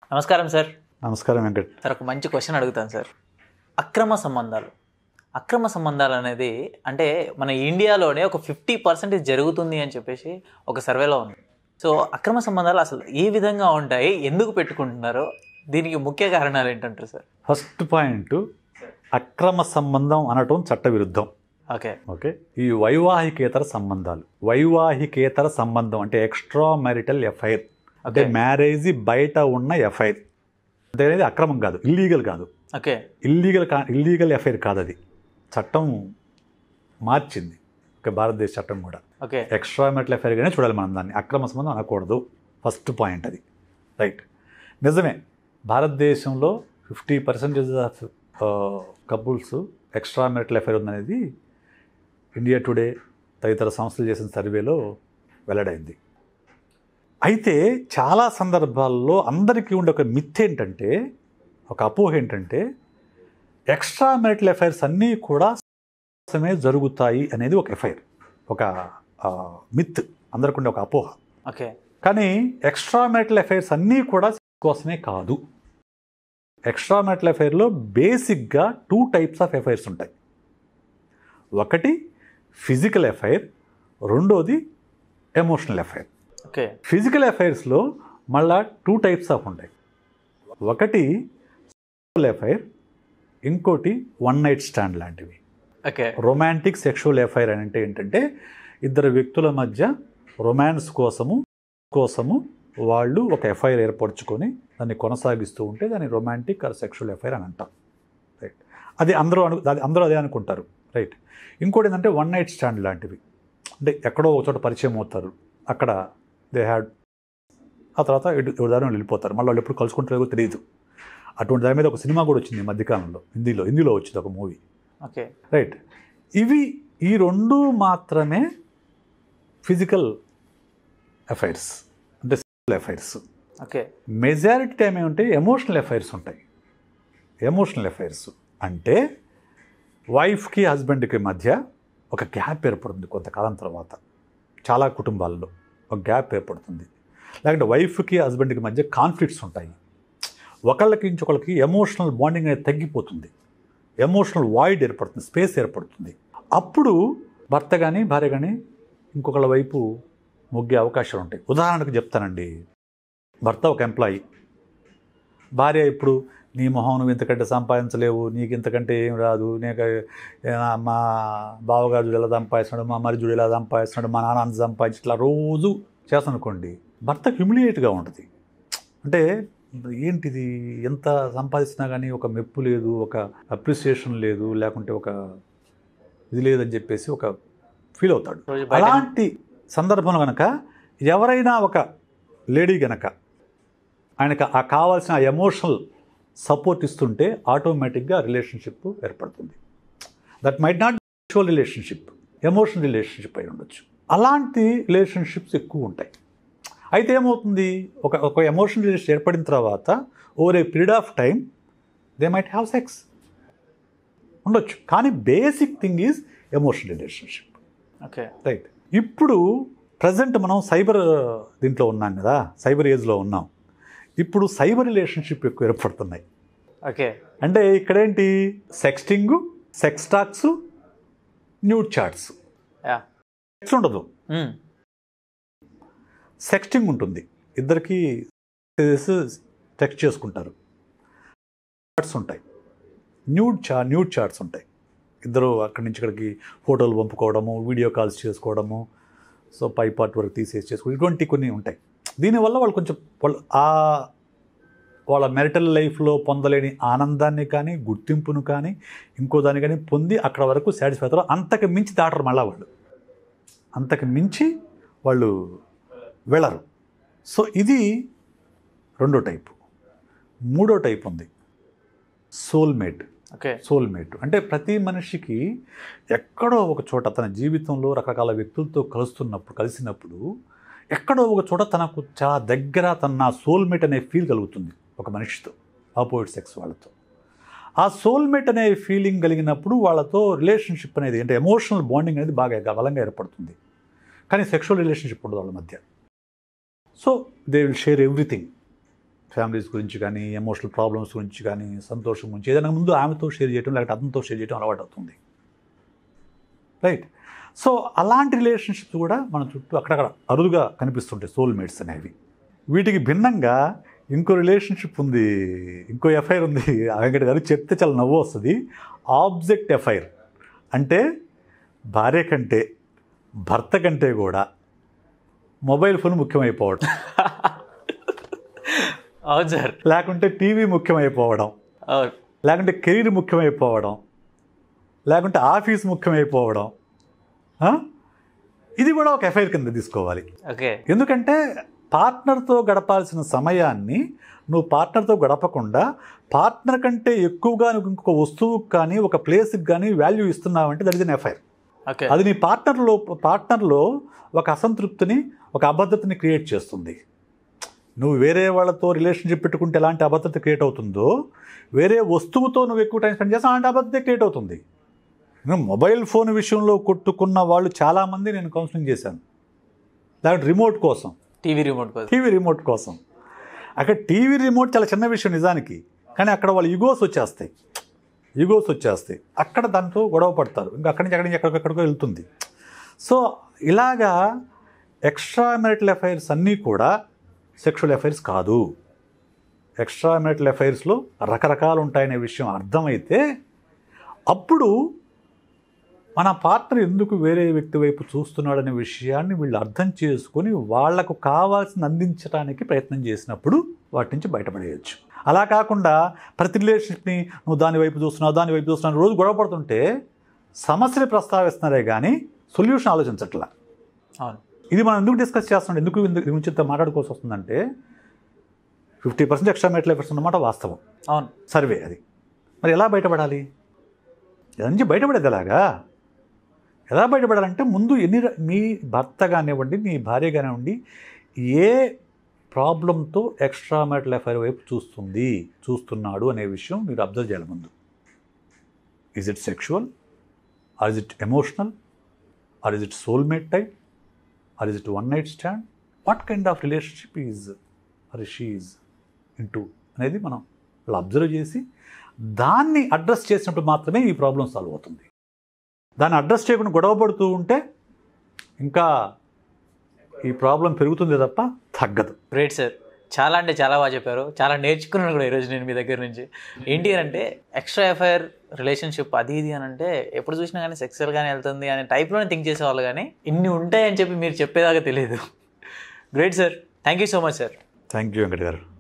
నమస్కారం సార్ నమస్కారం వెంకట్ సార్ ఒక మంచి క్వశ్చన్ అడుగుతాను సార్ అక్రమ సంబంధాలు అక్రమ సంబంధాలు అనేది అంటే మన ఇండియాలోనే ఒక ఫిఫ్టీ పర్సెంటేజ్ జరుగుతుంది అని చెప్పేసి ఒక సర్వేలో ఉంది సో అక్రమ సంబంధాలు అసలు ఏ విధంగా ఉంటాయి ఎందుకు పెట్టుకుంటున్నారో దీనికి ముఖ్య కారణాలు ఏంటంటారు సార్ ఫస్ట్ పాయింట్ అక్రమ సంబంధం అనటం చట్టవిరుద్ధం ఓకే ఓకే ఈ వైవాహికేతర సంబంధాలు వైవాహికేతర సంబంధం అంటే ఎక్స్ట్రా మ్యారిటల్ ఎఫ్ఐఆర్ అంటే Okay. మ్యారేజ్ బయట ఉన్న ఎఫ్ఐఆర్ అంటే అనేది అక్రమం కాదు ఇల్లీగల్ కాదు ఓకే ఇల్లీగల్ కా ఇల్లీగల్ ఎఫ్ఐఆర్ కాదు అది చట్టం మార్చింది ఓకే భారతదేశ చట్టం కూడా ఓకే ఎక్స్ట్రా మ్యారిటల్ ఎఫ్ఐఆర్గానే చూడాలి మనం దాన్ని అక్రమ సంబంధం అనకూడదు ఫస్ట్ పాయింట్ అది రైట్ నిజమే భారతదేశంలో fifty percentage of couples extra marital affair ఉందనేది ఇండియా టుడే తదితర సంస్థలు చేసిన సర్వేలో వెల్లడైంది అయితే చాలా సందర్భాల్లో అందరికీ ఉండే ఒక మిత్ ఏంటంటే ఒక అపోహ ఏంటంటే ఎక్స్ట్రా మ్యారిటల్ ఎఫైర్స్ అన్నీ కూడా కోసమే జరుగుతాయి అనేది ఒక ఎఫైర్ ఒక మిత్ అందరికి ఉండే ఒక అపోహ ఓకే కానీ ఎక్స్ట్రా మ్యారిటల్ అఫైర్స్ అన్నీ కూడా కోసమే కాదు ఎక్స్ట్రా మ్యారిటల్ అఫైర్లో బేసిక్గా టూ టైప్స్ ఆఫ్ ఎఫైర్స్ ఉంటాయి ఒకటి ఫిజికల్ ఎఫైర్ రెండోది ఎమోషనల్ ఎఫైర్ ఓకే ఫిజికల్ అఫైర్స్లో మళ్ళా టూ టైప్స్ ఆఫ్ ఉంటాయి ఒకటి ఎఫైర్ ఇంకోటి వన్ నైట్ స్టాండ్ లాంటివి ఓకే రొమాంటిక్ సెక్షువల్ ఎఫైర్ అని అంటే ఏంటంటే ఇద్దరు వ్యక్తుల మధ్య రొమాన్స్ కోసము కోసము వాళ్ళు ఒక ఎఫ్ఐఆర్ ఏర్పరచుకొని దాన్ని కొనసాగిస్తూ ఉంటే దాన్ని రొమాంటిక్ ఆర్ సెక్షువల్ ఎఫైర్ అని అంటాం రైట్ అది అందరూ అను అది అందరూ అదే అనుకుంటారు రైట్ ఇంకోటి ఏంటంటే వన్ నైట్ స్టాండ్ లాంటివి అంటే ఎక్కడో ఒక చోట పరిచయం అవుతారు అక్కడ దే హ్యాడ్ ఆ తర్వాత ఎటు ఎవరి దారిలో వెళ్ళిపోతారు మళ్ళీ వాళ్ళు ఎప్పుడు కలుసుకుంటారో తెలియదు అటువంటి దాని మీద ఒక సినిమా కూడా వచ్చింది ఈ మధ్యకాలంలో హిందీలో హిందీలో వచ్చింది ఒక మూవీ ఓకే రైట్ ఇవి ఈ రెండు మాత్రమే ఫిజికల్ అఫైర్స్ అంటే sexual affairs okay majority time ఏమంటే ఎమోషనల్ అఫైర్స్ ఉంటాయి ఎమోషనల్ అఫైర్స్ అంటే వైఫ్కి హస్బెండ్కి మధ్య ఒక గ్యాప్ ఏర్పడుతుంది కొంతకాలం తర్వాత చాలా కుటుంబాల్లో ఒక గ్యాప్ ఏర్పడుతుంది లేకుంటే వైఫ్కి హస్బెండ్కి మధ్య కాన్ఫ్లిక్ట్స్ ఉంటాయి ఒకళ్ళకి ఇంకొకళ్ళకి ఎమోషనల్ బాండింగ్ అనేది తగ్గిపోతుంది ఎమోషనల్ వాయిడ్ ఏర్పడుతుంది స్పేస్ ఏర్పడుతుంది అప్పుడు భర్త కానీ భార్య కానీ ఇంకొకళ్ళ వైపు మొగ్గే అవకాశాలు ఉంటాయి ఉదాహరణకు చెప్తానండి భర్త ఒక ఎంప్లాయీ భార్య ఇప్పుడు నీ మొహం నువ్వు ఇంతకంటే సంపాదించలేవు నీకు ఇంతకంటే ఏం రాదు నీకు ఏ, మా బావగారు చూడు ఎలా సంపాదిస్తున్నాడు మా మరిజుడు ఎలా సంపాదిస్తున్నాడు మా నాన్న అంత సంపాదించి ఇట్లా రోజు చేస్తాను అనుకోండి భర్త హ్యూమిలియేట్గా ఉంటుంది అంటే ఏంటిది ఎంత సంపాదిస్తున్నా కానీ ఒక మెప్పు లేదు ఒక అప్రిసియేషన్ లేదు లేకుంటే ఒక ఇది లేదని చెప్పేసి ఒక ఫీల్ అవుతాడు రోజు బయట అలాంటి సందర్భంలో కనుక ఎవరైనా ఒక లేడీ గనక ఆయనకు ఆ కావాల్సిన ఆ ఎమోషనల్ సపోర్ట్ ఇస్తుంటే ఆటోమేటిక్గా రిలేషన్షిప్ ఏర్పడుతుంది that might not sexual relationship emotional relationship అయి ఉండొచ్చు అలాంటి రిలేషన్షిప్స్ ఎక్కువ ఉంటాయి అయితే ఏమవుతుంది ఒక ఒక ఎమోషనల్ రిలేషన్ ఏర్పడిన తర్వాత over a period of time they might have sex ఉండొచ్చు కానీ basic thing is emotional relationship okay right ఇప్పుడు ప్రజెంట్ మనం సైబర్ దీంట్లో ఉన్నాం కదా సైబర్ ఏజ్లో ఉన్నాం ఇప్పుడు సైబర్ రిలేషన్షిప్ ఎక్కువ ఏర్పడుతున్నాయి ఓకే అంటే ఇక్కడేంటి sexting sex talks nude chats ya sex ఉండదు సెక్స్టింగ్ ఉంటుంది ఇద్దరికి టెక్స్ట్ చేసుకుంటారు చాట్స్ ఉంటాయి న్యూడ్ చా న్యూడ్ చాట్స్ ఉంటాయి ఇద్దరు అక్కడి నుంచి ఇక్కడికి ఫోటోలు పంపుకోవడము వీడియో కాల్స్ చేసుకోవడము సో పై పార్ట్ వరకు తీసేసి చేసుకోవడం ఇటువంటి కొన్ని ఉంటాయి దీనివల్ల వాళ్ళు కొంచెం వాళ్ళు ఆ వాళ్ళ మెరిటల్ లైఫ్లో పొందలేని ఆనందాన్ని కానీ గుర్తింపును కానీ ఇంకో దాన్ని కానీ పొంది అక్కడ వరకు సాటిస్ఫై అవుతారు అంతకు మించి దాటరు మళ్ళా వాళ్ళు అంతకు మించి వాళ్ళు వెళ్ళరు సో ఇది రెండో టైపు మూడో టైప్ ఉంది సోల్మేట్ ఓకే సోల్మేట్ అంటే ప్రతి మనిషికి ఎక్కడో ఒక చోట తన జీవితంలో రకరకాల వ్యక్తులతో కలుస్తున్నప్పుడు కలిసినప్పుడు ఎక్కడో ఒక చోట తనకు చాలా దగ్గర తన నా సోల్మేట్ అనే ఫీల్ కలుగుతుంది ఒక మనిషితో ఆపోజిట్ సెక్స్ వాళ్ళతో ఆ సోల్మేట్ అనే ఫీలింగ్ కలిగినప్పుడు వాళ్ళతో రిలేషన్షిప్ అనేది అంటే ఎమోషనల్ బాండింగ్ అనేది బాగా బలంగా ఏర్పడుతుంది కానీ సెక్షువల్ రిలేషన్షిప్ ఉండదు వాళ్ళ మధ్య so they will share everything families గురించి కానీ ఎమోషనల్ ప్రాబ్లమ్స్ గురించి కానీ సంతోషం గురించి ఏదైనా ముందు ఆమెతో షేర్ చేయడం లేకపోతే అతనితో షేర్ చేయడం అలవాటు అవుతుంది రైట్ సో అలాంటి రిలేషన్షిప్స్ కూడా మన చుట్టూ అక్కడక్కడ అరుదుగా కనిపిస్తుంటాయి సోల్మేట్స్ అనేవి వీటికి భిన్నంగా ఇంకో రిలేషన్షిప్ ఉంది ఇంకో ఎఫ్ఐఆర్ ఉంది ఆ వెంకట గారు చెప్తే చాలా నవ్వు వస్తుంది ఆబ్జెక్ట్ ఎఫ్ఐఆర్ అంటే భార్య కంటే భర్త కంటే కూడా మొబైల్ ఫోన్ ముఖ్యమైపోవడం అవును సార్ లేకుంటే టీవీ ముఖ్యమైపోవడం అవును లేకుంటే కెరీర్ ముఖ్యమైపోవడం లేకుంటే ఆఫీస్ ముఖ్యమైపోవడం ఆ? ఇది కూడా ఒక ఎఫ్ఐఆర్ కింద తీసుకోవాలి ఓకే ఎందుకంటే పార్ట్నర్తో గడపాల్సిన సమయాన్ని నువ్వు పార్ట్నర్తో గడపకుండా పార్ట్నర్ కంటే ఎక్కువగా నువ్వు ఇంకొక వస్తువుకి కానీ ఒక ప్లేస్కి కానీ వాల్యూ ఇస్తున్నావంటే that is an affair okay అది నీ పార్ట్నర్లో పార్ట్నర్లో ఒక అసంతృప్తిని ఒక అభద్రతని క్రియేట్ చేస్తుంది నువ్వు వేరే వాళ్ళతో రిలేషన్షిప్ పెట్టుకుంటే ఎలాంటి అభద్రత క్రియేట్ అవుతుందో వేరే వస్తువుతో నువ్వు ఎక్కువ టైం స్పెండ్ చేస్తే అలాంటి అభద్రత క్రియేట్ అవుతుంది నేను మొబైల్ ఫోన్ విషయంలో కొట్టుకున్న వాళ్ళు చాలామంది నేను కౌన్సిలింగ్ చేశాను లేకపోతే రిమోట్ కోసం టీవీ రిమోట్ కోసం టీవీ రిమోట్ కోసం అక్కడ టీవీ రిమోట్ చాలా చిన్న విషయం నిజానికి కానీ అక్కడ వాళ్ళు యుగోస్ వచ్చేస్తాయి యుగోస్ వచ్చేస్తాయి అక్కడ దాంతో గొడవ పడతారు ఇంకా అక్కడి నుంచి అక్కడి నుంచి ఎక్కడికెక్కడికో వెళ్తుంది సో ఇలాగా ఎక్స్ట్రా మ్యారిటల్ అఫైర్స్ అన్నీ కూడా సెక్షువల్ అఫైర్స్ కాదు ఎక్స్ట్రా మ్యారిటల్ అఫైర్స్లో రకరకాలు ఉంటాయనే విషయం అర్థమైతే అప్పుడు మన పార్ట్నర్ ఎందుకు వేరే వ్యక్తి వైపు చూస్తున్నాడనే విషయాన్ని వీళ్ళు అర్థం చేసుకొని వాళ్లకు కావాల్సిన అందించడానికి ప్రయత్నం చేసినప్పుడు వాటి నుంచి బయటపడేయచ్చు అలా కాకుండా ప్రతి రిలేషన్షిప్ని నువ్వు దాని వైపు చూస్తున్నావు దాని వైపు చూస్తున్నావు రోజు గొడవ పడుతుంటే సమస్యని ప్రస్తావిస్తున్నారే కానీ సొల్యూషన్ ఆలోచించట్లా అవును ఇది మనం ఎందుకు డిస్కస్ చేస్తున్నాం ఎందుకు ఇందు- దీని గురించి ఇంత మాట్లాడుకోవాల్సి వస్తుందంటే fifty percent extra marital affairs అన్నమాట వాస్తవం అవును సర్వే అది మరి ఎలా బయటపడాలి దాని నుంచి బయటపడేది ఎలాగా ఎలా బయటపడాలంటే ముందు ఎన్ని ర- మీ భర్త కానివ్వండి మీ భార్య కానివ్వండి ఏ ప్రాబ్లంతో ఎక్స్ట్రా మ్యాటల్ ఎఫైర్ వైపు చూస్తుంది చూస్తున్నాడు అనే విషయం మీరు అబ్జర్వ్ చేయాలి ముందు is it sexual or is it emotional or is it soulmate type or is it one night stand what kind of relationship is or she into అనేది మనం వాళ్ళు అబ్జర్వ్ చేసి దాన్ని అడ్రస్ చేసినప్పుడు మాత్రమే ఈ ప్రాబ్లం సాల్వ్ అవుతుంది దాన్ని అడ్రస్ చేయకుండా గొడవ పడుతూ ఉంటే ఇంకా ఈ ప్రాబ్లం పెరుగుతుంది తప్ప తగ్గదు గ్రేట్ సార్ చాలా అంటే చాలా బాగా చెప్పారు చాలా నేర్చుకున్నాను కూడా ఈరోజు నేను మీ దగ్గర నుంచి ఏంటి అని అంటే ఎక్స్ట్రా ఎఫ్ఐఆర్ రిలేషన్షిప్ అది ఇది అని అంటే ఎప్పుడు చూసినా కానీ సెక్సువల్గానే వెళ్తుంది అనే టైప్లోనే థింక్ చేసేవాళ్ళు కానీ ఇన్ని ఉంటాయని చెప్పి మీరు చెప్పేదాకా తెలియదు great sir thank you so much sir thank you Venkata గారు